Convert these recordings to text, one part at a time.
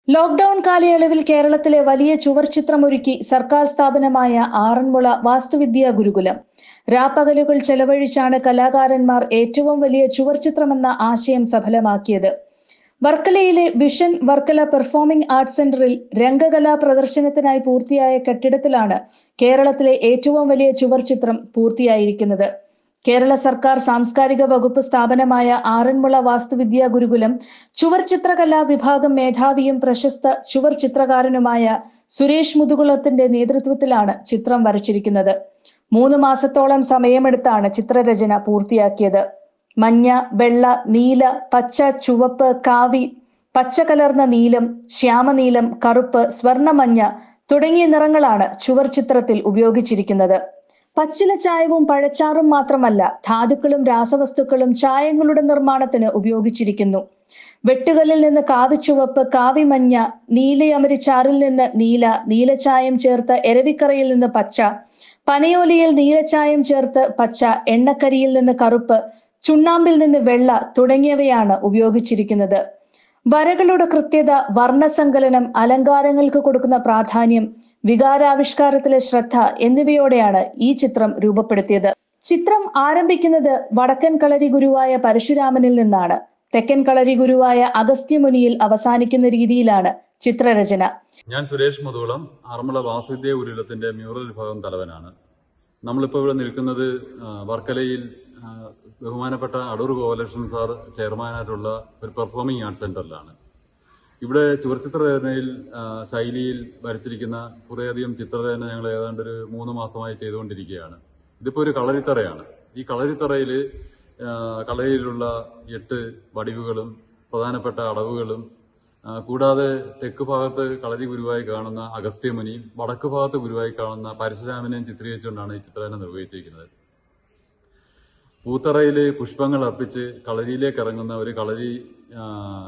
lockdown കാലയളവിൽ കേരളത്തിലെ വലിയ ചുവർ ചിത്രമൊരുക്കി സർക്കാർ സ്ഥാപനമായ ആറന്മുള വാസ്തുവിദ്യാ ഗുരുകുലം രാപ്പകലുകൾ ചെലവഴിച്ചാണ് കലാകാരന്മാർ ഏറ്റവും വലിയ ചുവർ ചിത്രമെന്ന ആശയം സഫലമാക്കിയത് വർക്കലയിലെ വിഷൻ വർക്കല പെർഫോമിംഗ് ആർട്സ് സെന്ററിൽ രംഗകലാ പ്രദർശനത്തിനായി പൂർത്തിയായ കെട്ടിടത്തിലാണ് കേരളത്തിലെ ഏറ്റവും വലിയ ചുവർ ചിത്രം പൂർത്തിയായിരിക്കുന്നത് കേരള സർക്കാർ സാംസ്കാരിക വകുപ്പ് സ്ഥാപനമായ ആറന്മുള വാസ്തുവിദ്യാ ഗുരുകുലം ചുവർ ചിത്രകലാ വിഭാഗം മേധാവിയും പ്രശസ്ത ചുവർ ചിത്രകാരനുമായ സുരേഷ് മുതുകുളത്തിന്റെ നേതൃത്വത്തിലാണ് ചിത്രം വരച്ചിരിക്കുന്നത് മൂന്ന് മാസത്തോളം സമയമെടുത്താണ് ചിത്രരചന പൂർത്തിയാക്കിയത് മഞ്ഞ വെള്ള നീല പച്ച ചുവപ്പ് കാവി പച്ച കലർന്ന നീലം ശ്യാമനീലം കറുപ്പ് സ്വർണമഞ്ഞ തുടങ്ങിയ നിറങ്ങളാണ് ചുവർ ചിത്രത്തിൽ ഉപയോഗിച്ചിരിക്കുന്നത് പച്ചില ചായവും പഴച്ചാറും മാത്രമല്ല ധാതുക്കളും രാസവസ്തുക്കളും ചായങ്ങളുടെ നിർമ്മാണത്തിന് ഉപയോഗിച്ചിരിക്കുന്നു വെട്ടുകല്ലിൽ നിന്ന് കാവിച്ചുവപ്പ് കാവിമഞ്ഞ നീലയമരിച്ചാറിൽ നിന്ന് നീല നീലച്ചായം ചേർത്ത് എരവിക്കറയിൽ നിന്ന് പച്ച പനയോലിയിൽ നീലച്ചായം ചേർത്ത് പച്ച എണ്ണക്കരിയിൽ നിന്ന് കറുപ്പ് ചുണ്ണാമ്പിൽ നിന്ന് വെള്ള തുടങ്ങിയവയാണ് ഉപയോഗിച്ചിരിക്കുന്നത് വരകളുടെ കൃത്യത വർണ്ണസങ്കലനം അലങ്കാരങ്ങൾക്ക് കൊടുക്കുന്ന പ്രാധാന്യം വികാരാവിഷ്കാരത്തിലെ ശ്രദ്ധ എന്നിവയോടെയാണ് ഈ ചിത്രം രൂപപ്പെടുത്തിയത് ചിത്രം ആരംഭിക്കുന്നത് വടക്കൻ കളരി ഗുരുവായ പരശുരാമനിൽ നിന്നാണ് തെക്കൻ കളരി ഗുരുവായ അഗസ്ത്യമുനിയിൽ അവസാനിക്കുന്ന രീതിയിലാണ് ചിത്രരചന ഞാൻ സുരേഷ് മുതുകുളം ആറന്മുള വാസുവിദ്യ ഉരുളത്തിന്റെ മ്യൂറൽ വിഭാഗം തലവനാണ് നമ്മളിപ്പോൾ ഇവിടെ നിൽക്കുന്നത് ആ, വർക്കലയിൽ ആ, ബഹുമാനപ്പെട്ട അടൂർ ഗോപാലകൃഷ്ണൻ സാർ ചെയർമാനായിട്ടുള്ള ഒരു പെർഫോമിംഗ് ആർട്സ് സെന്ററിലാണ് ഇവിടെ ചുവർച്ചിത്രരചനയിൽ ആ, ശൈലിയിൽ വരച്ചിരിക്കുന്ന കുറേയധികം ചിത്രരചന ഞങ്ങൾ ഏതാണ്ട് ഒരു മൂന്ന് മാസമായി ചെയ്തുകൊണ്ടിരിക്കുകയാണ് ഇതിപ്പോൾ ഒരു കളരിത്തറയാണ് ഈ കളരിത്തറയിൽ കളരിയിലുള്ള എട്ട് വടിവുകളും പ്രധാനപ്പെട്ട അടവുകളും ആ, കൂടാതെ തെക്ക് ഭാഗത്ത് കളരി ഗുരുവായി കാണുന്ന അഗസ്ത്യമുനിയും വടക്ക് ഭാഗത്ത് ഗുരുവായി കാണുന്ന പരശുരാമനെയും ചിത്രീകരിച്ചുകൊണ്ടാണ് ഈ ചിത്രരചന നിർവഹിച്ചിരിക്കുന്നത് പൂത്തറയില് പുഷ്പങ്ങൾ അർപ്പിച്ച് കളരിയിലേക്ക് ഇറങ്ങുന്ന ഒരു കളരി ആ,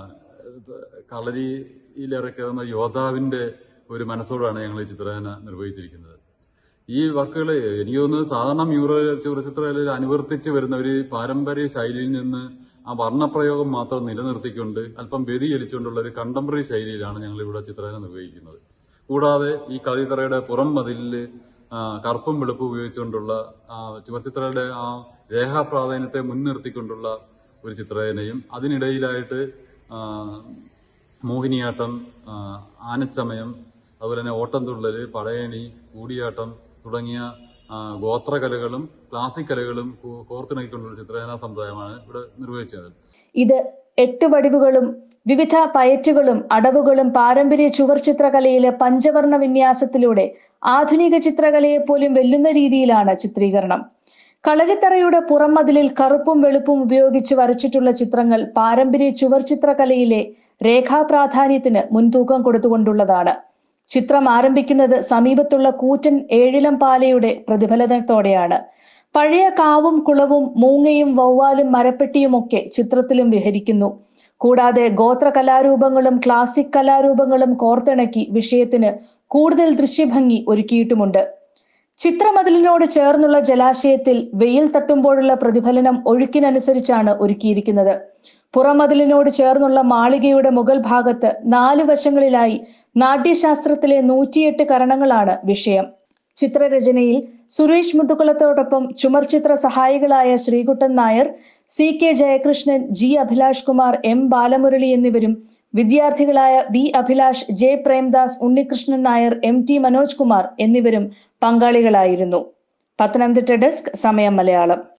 കളരിയിൽ ഇറക്കുന്ന യോദ്ധാവിന്റെ ഒരു മനസ്സോടാണ് ഞങ്ങൾ ഈ ചിത്രരചന നിർവഹിച്ചിരിക്കുന്നത് ഈ വർക്കുകൾ എനിക്ക് തോന്നുന്നത് സാധാരണ മ്യൂറൽ ചുവരചിത്രകലയിൽ അനുവർത്തിച്ച് വരുന്ന ഒരു പാരമ്പര്യ ശൈലിയിൽ നിന്ന് ആ വർണ്ണപ്രയോഗം മാത്രം നിലനിർത്തിക്കൊണ്ട് അല്പം വ്യതിചലിച്ചുകൊണ്ടുള്ള ഒരു കണ്ടംപററി ശൈലിയിലാണ് ഞങ്ങൾ ഇവിടെ ചിത്രരചന നിർവഹിക്കുന്നത് കൂടാതെ ഈ കളിത്തറയുടെ പുറം മതിലിൽ കറുപ്പും വെളുപ്പും ഉപയോഗിച്ചുകൊണ്ടുള്ള ആ, ചുവർച്ചിത്രയുടെ ആ രേഖാപ്രാധാന്യത്തെ മുൻനിർത്തിക്കൊണ്ടുള്ള ഒരു ചിത്രരചനയും അതിനിടയിലായിട്ട് ആ, മോഹിനിയാട്ടം ആ, ആനച്ചമയം അതുപോലെ തന്നെ ഓട്ടംതുള്ളല് പടയണി കൂടിയാട്ടം തുടങ്ങിയ ആ, ഗോത്രകലകളും ക്ലാസിക് കലകളും കോ- കോർത്തിണക്കിക്കൊണ്ടുള്ള ചിത്രരചനാ സമ്പ്രദായമാണ് ഇവിടെ നിർവഹിച്ചത് ഇത് എട്ട് വടിവുകളും വിവിധ പയറ്റുകളും അടവുകളും പാരമ്പര്യ ചുവർ ചിത്രകലയിലെ പഞ്ചവർണ്ണ വിന്യാസത്തിലൂടെ ആധുനിക ചിത്രകലയെ പോലും വെല്ലുന്ന രീതിയിലാണ് ചിത്രീകരണം കളരിത്തറയുടെ പുറംമതിലിൽ കറുപ്പും വെളുപ്പും ഉപയോഗിച്ച് വരച്ചിട്ടുള്ള ചിത്രങ്ങൾ പാരമ്പര്യ ചുവർ ചിത്രകലയിലെ രേഖാപ്രാധാന്യത്തിന് മുൻതൂക്കം കൊടുത്തുകൊണ്ടുള്ളതാണ് ചിത്രം ആരംഭിക്കുന്നത് സമീപത്തുള്ള കൂറ്റൻ ഏഴിലം പാലയുടെ പ്രതിഫലനത്തോടെയാണ് പഴയ കാവും കുളവും മൂങ്ങയും വവ്വാലും മരപ്പെട്ടിയുമൊക്കെ ചിത്രത്തിലും വിഹരിക്കുന്നു കൂടാതെ ഗോത്ര കലാരൂപങ്ങളും ക്ലാസിക് കലാരൂപങ്ങളും കോർത്തിണക്കി വിഷയത്തിന് കൂടുതൽ ദൃശ്യഭംഗി ഒരുക്കിയിട്ടുമുണ്ട് ചിത്രമതിലിനോട് ചേർന്നുള്ള ജലാശയത്തിൽ വെയിൽ തട്ടുമ്പോഴുള്ള പ്രതിഫലനം ഒഴുക്കിനനുസരിച്ചാണ് ഒരുക്കിയിരിക്കുന്നത് പുറമതിലിനോട് ചേർന്നുള്ള മാളികയുടെ മുകൾ ഭാഗത്ത് നാല് വശങ്ങളിലായി നാട്യശാസ്ത്രത്തിലെ നൂറ്റിയെട്ട് കരണങ്ങളാണ് വിഷയം ചിത്രരചനയിൽ സുരേഷ് മുതുകുളത്തോടൊപ്പം ചുമർചിത്ര സഹായികളായ Sreekuttan Nair C K Jayakrishnan G Abhilash Kumar M Balamurali എന്നിവരും വിദ്യാർത്ഥികളായ V Abhilash J Premdas Unnikrishnan Nair M T Manoj Kumar എന്നിവരും പങ്കാളികളായിരുന്നു പത്തനംതിട്ട ഡെസ്ക് സമയം മലയാളം